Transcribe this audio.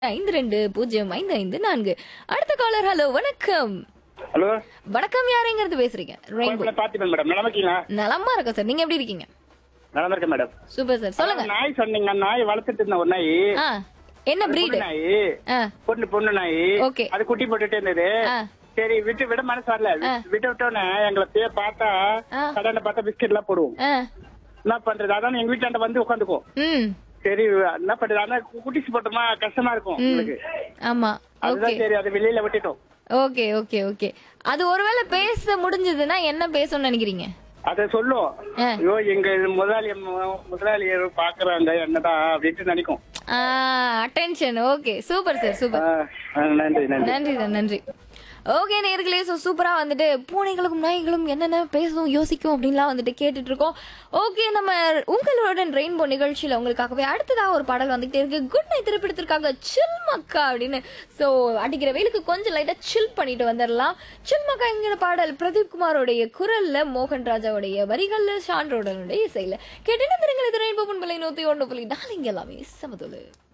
ஐந்து ரெண்டு பூஜ்ஜியம் ஐந்து ஐந்து நான்கு அடுத்த காலர் ஹலோ வணக்கம் ஹலோ வணக்கம் யாருங்கிறது பேசுறீங்க ரெயின்போ கோயம்புல பார்த்திபன் மேடம் நல்லா இருக்கீங்களா நலமா இருக்கேன் சார் நீங்க எப்படி இருக்கீங்க நல்லா இருக்கேன் மேடம் சூப்பர் சார் சொல்லுங்க நாய் சொன்னீங்க நாய் வளர்த்துட்டு இருந்த ஒரு நாய் ஆ என்ன அது பிரீடு பொண்ணு நாய் ஆ பொண்ணு பொண்ணு நாய் Okay. அது குட்டி போட்டுட்டே இருந்தது ஆ. சரி விட்டு விட மனசு வரல விட்டு- விட்டு விட்டோன்னே எங்களை பேர் பார்த்தா ஆ. கடையில பார்த்தா பிஸ்கெட் எல்லாம் போடுவோம் ஆ என்ன பண்றது அதான் எங்க வீட்டாண்ட வந்து உட்காந்துக்கும் ம் சரி என்ன பண்றது ஆனா குட்டிச்சு போட்டோமா கஷ்டமா இருக்கும் உங்களுக்கு ஆமா ஓகே அதுதான் சரி அதை வெளியில விட்டுட்டோம் ஓகே ஓகே ஓகே அது ஒருவேளை பேச முடிஞ்சதுன்னா என்ன பேசணும்னு நினைக்கிறீங்க அத சொல்லும் ஆ. ஐயோ எங்க முதலாளி முதலாளி பாக்குறாங்க என்னதான் அப்படின்ட்டு நினைக்கும் attention okay super sir super ஆ, ஆ, நன்றி நன்றி நன்றி சார் நன்றி ஓகே நேர்களே ஸோ சூப்பரா வந்துட்டு பூனைகளுக்கும் நாய்களும் என்னென்ன பேசும் யோசிக்கும் அப்படின்லாம் வந்துட்டு கேட்டுட்டு இருக்கோம் ஓகே நம்ம உங்களுடன் ரெயின்போ நிகழ்ச்சியில உங்களுக்காகவே அடுத்ததா ஒரு பாடல் வந்துகிட்டே இருக்கு குட் நைட் திரைப்படத்திற்காக சில் மக்கா அப்படின்னு ஸோ அடிக்கிற வெயிலுக்கு கொஞ்சம் லைட்டா சில் பண்ணிட்டு வந்துடலாம் சில் மக்காங்கிற பாடல் பிரதீப் குமாரோடைய குரல்ல மோகன் ராஜாவுடைய வரிகள்ல ஷான் ரோடனுடைய இசையில கேட்டு திருங்கள் இது ரெயின்போ பண்பலை நூத்தி ஒன்று புள்ளி நாலு இங்க எல்லாமே சமதுல